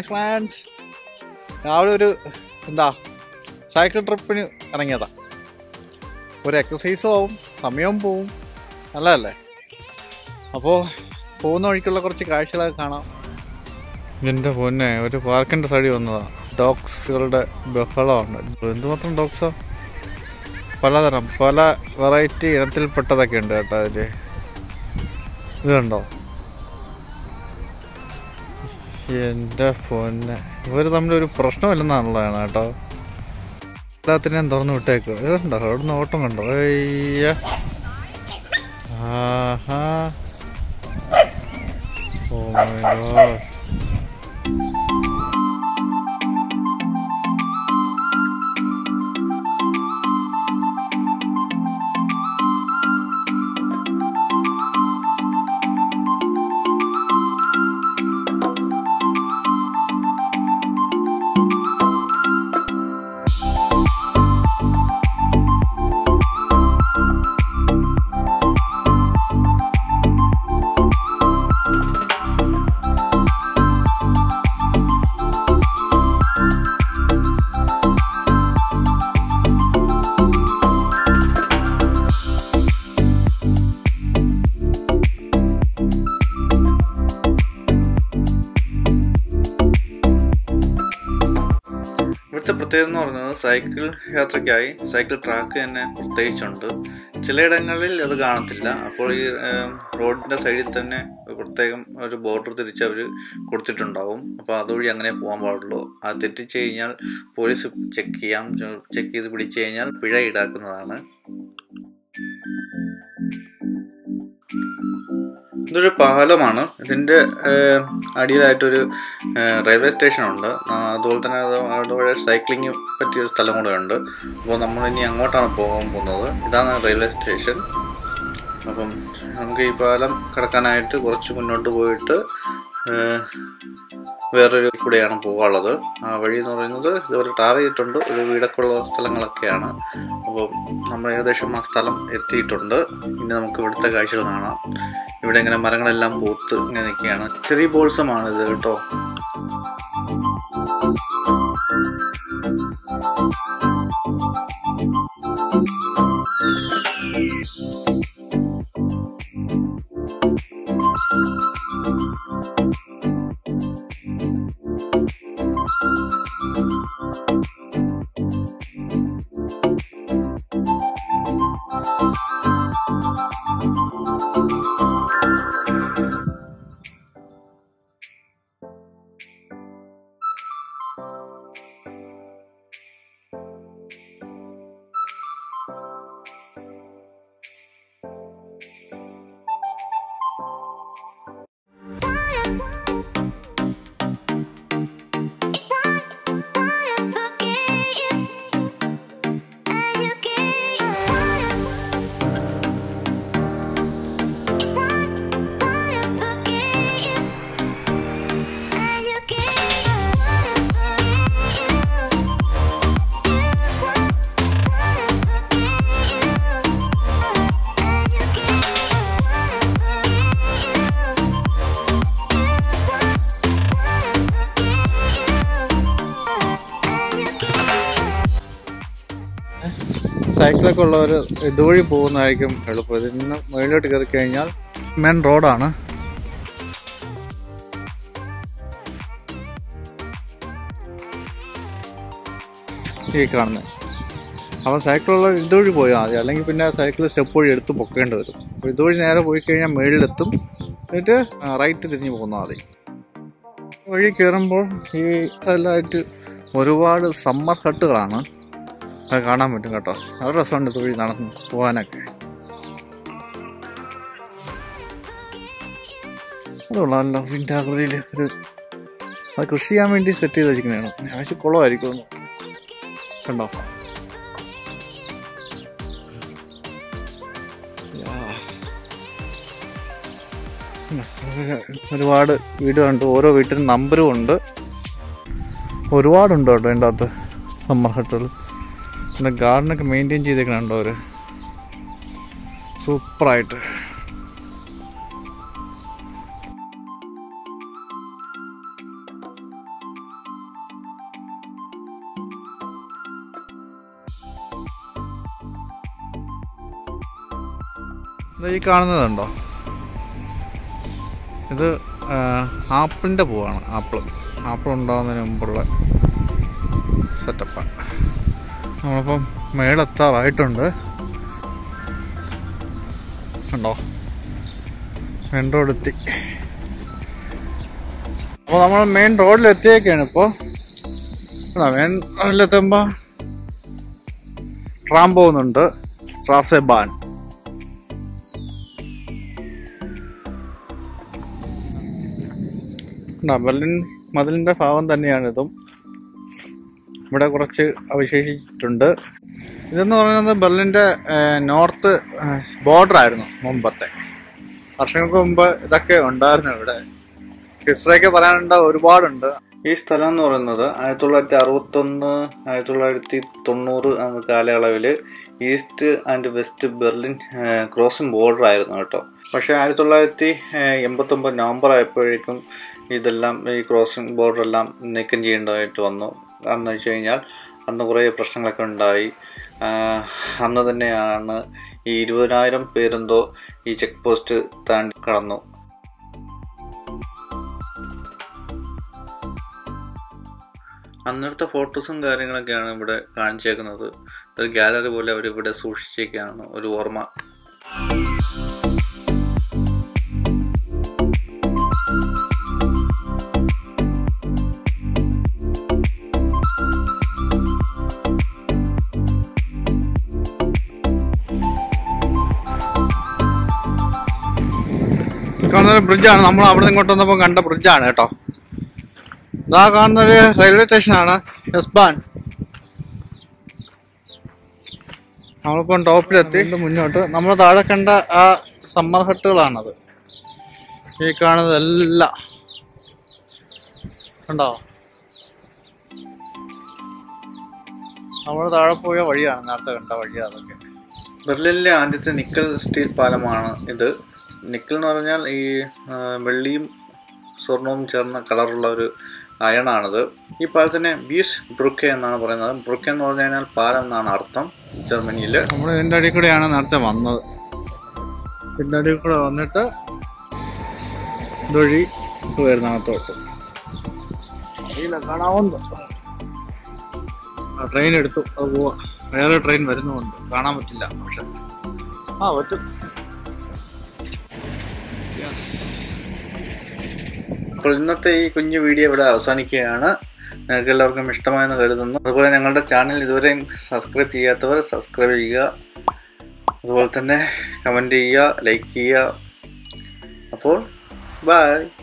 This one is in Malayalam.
ഹായ് ഫ്രാൻസ് രാവിലെ ഒരു എന്താ സൈക്കിൾ ട്രിപ്പിന് ഇറങ്ങിയതാ ഒരു എക്സസൈസും ആവും സമയവും പോവും നല്ലതല്ലേ അപ്പോൾ പോകുന്ന വഴിക്കുള്ള കുറച്ച് കാഴ്ചകളൊക്കെ കാണാം എൻ്റെ പൊന്നെ ഒരു പാർക്കിൻ്റെ സൈഡിൽ വന്നതാ ഡോഗ്സുകളുടെ ബഹളമാണ് എന്തുമാത്രം ഡോഗ്സാ പലതരം പല വെറൈറ്റി ഇനത്തിൽപ്പെട്ടതൊക്കെ ഉണ്ട് കേട്ടോ അതിൽ ഇത് കണ്ടോ എൻ്റെ പൊന്നെ ഇവർ തമ്മിലൊരു പ്രശ്നമില്ലെന്നാണുള്ളതാണ് കേട്ടോ എല്ലാത്തിനെയും തുറന്ന് വിട്ടേക്കുക ഇത് കണ്ടോ അവിടുന്ന് ഓട്ടം കണ്ടോ അയ്യ ആഹാ ഓ മൈ ഗോഡ് ഇവിടുത്തെ പ്രത്യേകത എന്ന് പറയുന്നത് സൈക്കിൾ യാത്രയ്ക്കായി സൈക്കിൾ ട്രാക്ക് തന്നെ പ്രത്യേകിച്ചുണ്ട് ചിലയിടങ്ങളിൽ അത് കാണത്തില്ല അപ്പോൾ ഈ റോഡിൻ്റെ സൈഡിൽ തന്നെ പ്രത്യേകം ഒരു ബോർഡർ തിരിച്ച് അവർ കൊടുത്തിട്ടുണ്ടാവും അപ്പോൾ അതുവഴി അങ്ങനെ പോകാൻ പാടുള്ളൂ അത് തെറ്റിച്ച് കഴിഞ്ഞാൽ പോലീസ് ചെക്ക് ചെയ്യാം ചെക്ക് ചെയ്ത് പിടിച്ചു കഴിഞ്ഞാൽ പിഴ ഈടാക്കുന്നതാണ് ഇതൊരു പാലമാണ് ഇതിൻ്റെ അടിയിലായിട്ടൊരു റെയിൽവേ സ്റ്റേഷൻ ഉണ്ട് ആ, അതുപോലെ തന്നെ അത് അതുവഴി സൈക്ലിംഗ് പറ്റിയ ഒരു സ്ഥലം കൂടെ ഉണ്ട് അപ്പോൾ നമ്മൾ ഇനി അങ്ങോട്ടാണ് പോകാൻ പോകുന്നത് ഇതാണ് റെയിൽവേ സ്റ്റേഷൻ അപ്പം നമുക്ക് ഈ പാലം കടക്കാനായിട്ട് കുറച്ച് മുന്നോട്ട് പോയിട്ട് ഏ, വേറൊരു കൂടെയാണ് പോകാനുള്ളത് ആ വഴി എന്ന് പറയുന്നത് ഇതുപോലെ ടാർ ചെയ്തിട്ടുണ്ട് ഒരു വീടൊക്കെ ഉള്ള സ്ഥലങ്ങളൊക്കെയാണ് അപ്പോൾ നമ്മൾ ഏകദേശം ആ സ്ഥലം എത്തിയിട്ടുണ്ട് ഇനി നമുക്ക് ഇവിടുത്തെ കാഴ്ചകൾ കാണാം ഇവിടെ ഇങ്ങനെ മരങ്ങളെല്ലാം പൂത്ത് ഇങ്ങനെ നിൽക്കുകയാണ് ചെറിയ ബോൾസമാണ് ഇത് കേട്ടോ സൈക്കിളൊക്കെ ഉള്ളവർ ഇതുവഴി പോകുന്നതായിരിക്കും എളുപ്പം ഇതിൽ നിന്ന് മുകളിലോട്ട് കയറി കഴിഞ്ഞാൽ മെയിൻ റോഡാണ് ഈ കാണുന്നത് അപ്പോൾ സൈക്കിളുള്ളവർ ഇതുവഴി പോയാൽ മതി അല്ലെങ്കിൽ പിന്നെ സൈക്കിൾ സ്റ്റെപ്പ് വഴി എടുത്ത് പൊക്കേണ്ടി വരും അപ്പോൾ ഇതുവഴി നേരെ പോയി കഴിഞ്ഞാൽ മുകളിലെത്തും എന്നിട്ട് റൈറ്റ് തിരിഞ്ഞ് പോന്നാൽ മതി വഴി കയറുമ്പോൾ ഈ എല്ലായിട്ട് ഒരുപാട് സമ്മർ ഹട്ടുകളാണ് അത് കാണാൻ പറ്റും കേട്ടോ നല്ല രസമുണ്ട് ഇതുവഴി നടന്ന് പോകാനൊക്കെ അതുകൊള്ളാമല്ലോ ഇതിൻ്റെ ആകൃതിയിൽ ഒരു അത് കൃഷി ചെയ്യാൻ വേണ്ടി സെറ്റ് ചെയ്ത് വെച്ചിരിക്കുന്നതാണ് ആവശ്യം കുളമായിരിക്കും ഒന്ന് കണ്ടോ യാ. ഉം, ഒരുപാട് വീടുകളുണ്ട് ഓരോ വീട്ടിലും നമ്പരും ഉണ്ട് ഒരുപാടുണ്ട് കേട്ടോ അതിൻ്റെ അകത്ത് സമ്മർ ഹട്ടുകൾ പിന്നെ ഗാർഡനൊക്കെ മെയിൻറ്റെയിൻ ചെയ്തേക്കണുണ്ടോ അവർ സൂപ്പറായിട്ട് ഇത് ഈ കാണുന്നതുണ്ടോ ഇത് ആപ്പിളിൻ്റെ പൂവാണ് ആപ്പിൾ ആപ്പിൾ ഉണ്ടാകുന്നതിന് മുമ്പുള്ള സെറ്റപ്പാണ് നമ്മളിപ്പം മേളെത്താറായിട്ടുണ്ട് ഉണ്ടോ മെയിൻ റോഡ് എത്തി അപ്പോൾ നമ്മൾ മെയിൻ റോഡിൽ എത്തിയേക്കാണ് ഇപ്പോൾ മെയിൻ റോഡിലെത്തുമ്പോൾ ട്രാം പോകുന്നുണ്ട് സ്ട്രാസെബാൻ ഉണ്ടോ, ബെർലിൻ മതിലിൻ്റെ ഭാഗം തന്നെയാണിതും ഇവിടെ കുറച്ച് അവശേഷിച്ചിട്ടുണ്ട് ഇതെന്ന് പറയുന്നത് ബെർലിൻ്റെ നോർത്ത് ബോർഡർ ആയിരുന്നു മുമ്പത്തെ വർഷങ്ങൾക്ക് മുമ്പ് ഇതൊക്കെ ഉണ്ടായിരുന്നു ഇവിടെ ഹിസ്റ്ററിയൊക്കെ പറയാനുണ്ട് ഒരുപാടുണ്ട് ഈ സ്ഥലം എന്ന് പറയുന്നത് ആയിരത്തി തൊള്ളായിരത്തി അറുപത്തൊന്ന് ആയിരത്തി തൊള്ളായിരത്തി തൊണ്ണൂറ് എന്ന കാലയളവിൽ east and west Berlin crossing border ആയിരുന്നു കേട്ടോ പക്ഷേ ആയിരത്തി തൊള്ളായിരത്തി എൺപത്തൊമ്പത് നവംബർ ആയപ്പോഴേക്കും ഇതെല്ലാം ഈ ക്രോസിംഗ് ബോർഡർ എല്ലാം നീക്കം ചെയ്യേണ്ടതായിട്ട് വന്നു കാരണം എന്ന് വെച്ച് കഴിഞ്ഞാൽ അന്ന് കുറേ പ്രശ്നങ്ങളൊക്കെ ഉണ്ടായി ആഹ് അന്ന് തന്നെയാണ് ഈ ഇരുപതിനായിരം പേരെന്തോ ഈ ചെക്ക് പോസ്റ്റ് താണ്ടി കടന്നു അന്നത്തെ ഫോട്ടോസും കാര്യങ്ങളൊക്കെയാണ് ഇവിടെ കാണിച്ചേക്കുന്നത് ഒരു ഗാലറി പോലെ അവർ ഇവിടെ സൂക്ഷിച്ചേക്കാണ് ഒരു ഓർമ്മ കാണുന്ന ഒരു ബ്രിഡ്ജാണ് നമ്മൾ അവിടെ നിന്ന് ഇങ്ങോട്ട് വന്നപ്പോൾ കണ്ട ബ്രിഡ്ജാണ് കേട്ടോ ഇതാ കാണുന്ന ഒരു റെയിൽവേ സ്റ്റേഷനാണ് എസ്ബാൻ നമ്മളിപ്പം ടോപ്പിലെത്തി ഇതിന്റെ മുന്നോട്ട് നമ്മൾ താഴെ കണ്ട ആ സമ്മർ ഹട്ടുകളാണത് ഈ കാണുന്നതെല്ലാം കണ്ടോ നമ്മൾ താഴെ പോയ വഴിയാണ് നേരത്തെ കണ്ട വഴി അതൊക്കെ ബെർലിനിലെ ആദ്യത്തെ നിക്കൽ സ്റ്റീൽ പാലമാണ് ഇത് നിക്കൽ എന്ന് പറഞ്ഞാൽ ഈ ആ, വെള്ളിയും സ്വർണവും ചേർന്ന കളറുള്ള ഒരു അയണാണിത് ഈ പാലത്തിന് ബീസ് ബ്രുക്കെ എന്നാണ് പറയുന്നത് ബ്രുക്കെ എന്ന് പറഞ്ഞു കഴിഞ്ഞാൽ പാലം എന്നാണ് അർത്ഥം ജർമ്മനിയിൽ നമ്മൾ ഇതിൻ്റെ അടിയിൽ കൂടെയാണ് നേരത്തെ വന്നത് ഇതിൻ്റെ അടിയിൽ കൂടെ വന്നിട്ട് ഇതുവഴി വരുന്ന അകത്തോട്ട് അറിയില്ല കാണാവുന്ന ട്രെയിൻ എടുത്തു അത് പോവാ വേറെ ട്രെയിൻ വരുന്നുമുണ്ട് കാണാൻ പറ്റില്ല പക്ഷെ ആ പറ്റും അപ്പോൾ ഇന്നത്തെ ഈ കുഞ്ഞു വീഡിയോ ഇവിടെ അവസാനിക്കുകയാണ് നിങ്ങൾക്ക് എല്ലാവർക്കും ഇഷ്ടമായെന്ന് കരുതുന്നു അതുപോലെ ഞങ്ങളുടെ ചാനൽ ഇതുവരെയും സബ്സ്ക്രൈബ് ചെയ്യാത്തവർ സബ്സ്ക്രൈബ് ചെയ്യുക അതുപോലെ തന്നെ കമൻറ്റ് ചെയ്യുക ലൈക്ക് ചെയ്യുക അപ്പോൾ ബൈ